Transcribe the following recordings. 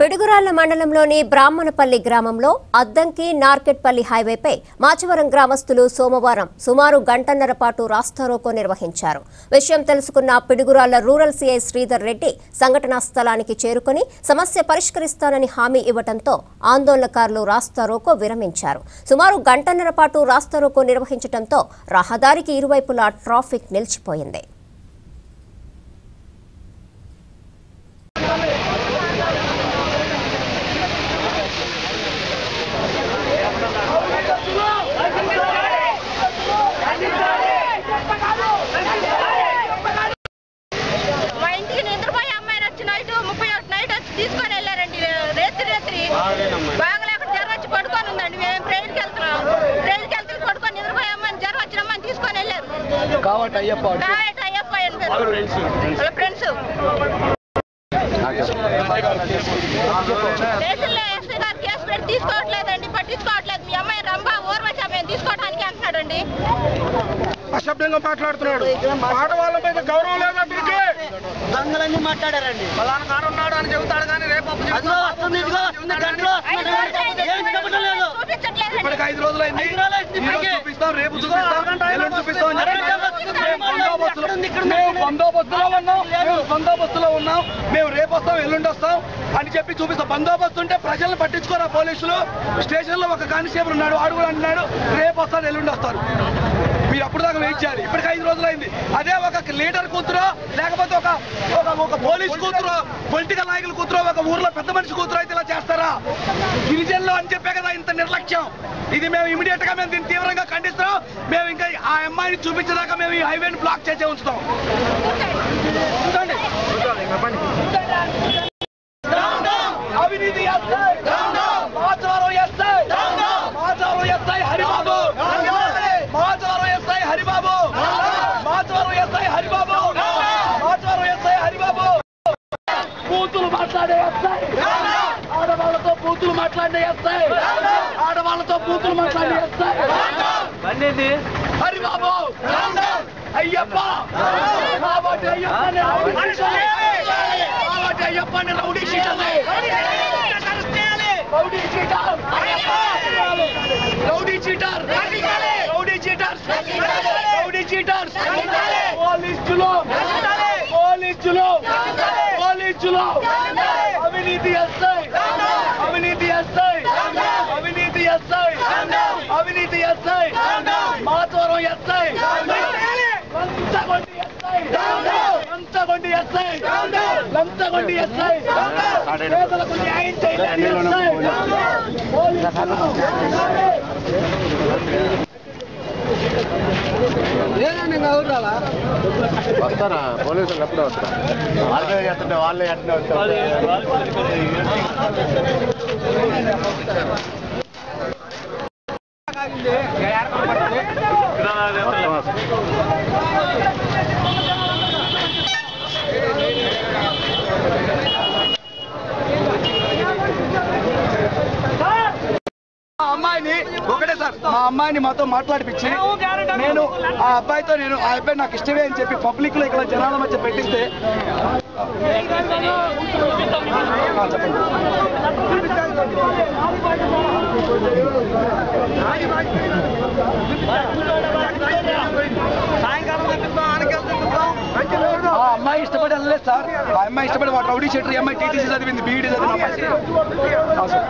పిడుగురాళ్ల మండలంలోని బ్రాహ్మణపల్లి గ్రామంలో అద్దంకి నార్కెట్పల్లి హైవేపై మాచవరం గ్రామస్తులు సోమవారం సుమారు గంటన్నర పాటు రాస్తారోకో నిర్వహించారు విషయం తెలుసుకున్న పిడుగురాళ్ల రూరల్ సీఐ శ్రీధర్ రెడ్డి సంఘటనా స్థలానికి చేరుకుని సమస్య పరిష్కరిస్తానని హామీ ఇవ్వడంతో ఆందోళనకారులు రాస్తారోకో విరమించారు సుమారు గంటన్నర పాటు రాస్తారోకో నిర్వహించడంతో రహదారికి ఇరువైపులా ట్రాఫిక్ నిలిచిపోయింది మా ఇంటికి నిద్రపోయే అమ్మాయిని వచ్చి నైట్ ముప్పై ఒకటి నైట్ వచ్చి తీసుకొని వెళ్ళారండి రేత్రి రేత్రి బాగలేక జ్వరం వచ్చి పడుకొని ఉందండి మేము ప్రైజ్కి వెళ్తున్నాం ప్రైజ్కి వెళ్తే పడుకొని నిద్రపోయే అమ్మాయిని జ్వరం వచ్చిన అమ్మాయిని తీసుకొని వెళ్ళారు కాబట్టి అయ్యప్ప కాబట్టి అయ్యప్ప అని పేరు వాళ్ళ ఫ్రెండ్స్ స్టేషన్లో ఎస్ఐ గారు కేసు పెట్టి తీసుకోవట్లేదండి పట్టించుకోవట్లేదు మీ అమ్మాయి రంభా ఊర్వశ మేము తీసుకోవడానికి అంటున్నాడండి అశబ్దంగా మాట్లాడుతున్నాడు ఆడవాళ్ళ మీద గౌరవం లేదా వీరికి దొంగలన్నీ మాట్లాడారండి ఫలానా కాడు ఉన్నాడు అని చెబుతాడు కానీ రేపు అప్పు అదిగో వస్తుంది ఇదిగో ఉంది గంటలో ఏం చెప్పడం లేదు చూపించట్లేదండి ఇప్పటికి ఐదు రోజులు అయింది ఐదు రోజులు అయింది ఈ రోజు ఇప్పటికే. చూపిస్తాం రేపు చూపిస్తాం ఎల్లుండి చూపిస్తాం అని చెప్పి అరే, మేము బందోబస్తులో- మేము బందోబస్తులో ఉన్నాం మేము బందోబస్తులో ఉన్నాం మేము రేపు వస్తాం ఎల్లుండి వస్తాం అని చెప్పి చూపిస్తాం బందోబస్తు ఉంటే ప్రజలను పట్టించుకోరా పోలీసులు స్టేషన్ లో ఒక కానిస్టేబుల్ ఉన్నాడు వాడు కూడా అంటున్నాడు రేపు వస్తారు ఎల్లుండి వస్తారు మీరు అప్పుడు దాకా వెయిట్ చేయాలి ఇప్పటికి ఐదు రోజులు అయింది అదే ఒక లీడర్ కూతురో లేకపోతే ఒక ఒక ఒక పోలీస్ కూతురో పొలిటికల్ నాయకుల కూతురో ఒక ఊర్లో పెద్ద మనిషి కూతురో అయితే ఇలా చేస్తారా గిరిజనులు అని చెప్పే కదా ఇంత నిర్లక్ష్యం ఇది మేము ఇమీడియట్ గా మేము దీన్ని తీవ్రంగా ఖండిస్తున్నాం మేము ఇంకా ఆ అమ్మాయిని చూపించేదాకా మేము ఈ హైవేని బ్లాక్ చేసే ఉంచుతాం చూడండి. అవినీతి SI Machavaram SI Machavaram SI Haribabu Machavaram SI Haribabu Machavaram SI Haribabu Machavaram SI Haribabu బూతులు మాట్లాడే ఎస్ఐ ఆడవాళ్ళతో బూతులు మాట్లాడే ఎస్ఐ ఆడవాళ్ళతో బూతులు మాట్లాడే ఎస్ఐ హరిబాబు అయ్యప్ప కాబట్టి అయ్యప్పని రౌడీ కాబట్టి అయ్యప్పని రౌడీ షీటర్ని rowdy cheater rowdy cheater rowdy cheater rowdy cheater పోలీసులు పోలీసులు పోలీసులు అవినీతి ఎస్ఐ అవినీతి ఎస్ఐ అవినీతి ఎస్ఐ అవినీతి ఎస్ఐ మాతవరం ఎస్ఐ లంచగొండి ఎస్ఐ లంచగొండి ఎస్ఐ లంచగొండి ఎస్ఐ పేదలకు న్యాయం చేయలేని ఎస్ఐ పోలీసులు వస్తారా పోలీసులు ఎప్పుడో వస్తారా వాళ్ళే చేస్తుంటే వాళ్ళే ఎట్లా వస్తారు మొత్తం వస్తారు. మా అమ్మాయిని ఒకటే సార్ మా అమ్మాయిని మాతో మాట్లాడిపించి నేను ఆ అబ్బాయితో నేను ఆ అబ్బాయి నాకు ఇష్టమే అని చెప్పి పబ్లిక్ లో ఇక్కడ జనాల మధ్య పెట్టిస్తే ఆ, చెప్పండి ఆ అమ్మాయి ఇష్టపడి వెళ్ళలేదు సార్ ఆ అమ్మాయి ఇష్టపడి వాడు రౌడీ షెటర్ ఈ అమ్మాయి టీటీసీ చదివింది బీఈడీ చదివిన అమ్మాయి ఆ, సార్.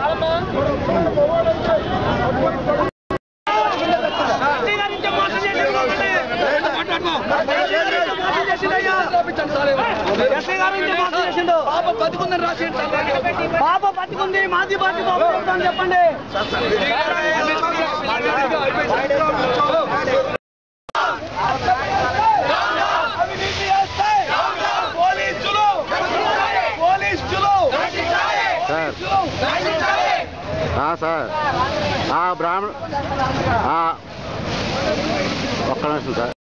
పాప బతికుందని రాసేయండి సార్ పాప బతికుంది మాది బతి బాబు చెప్పండి అవినీతి చేస్తాయి. పోలీసులు పోలీసులు సార్ ఆ, సార్ ఆ బ్రాహ్మణ ఆ, ఒక్క నిమిషం సార్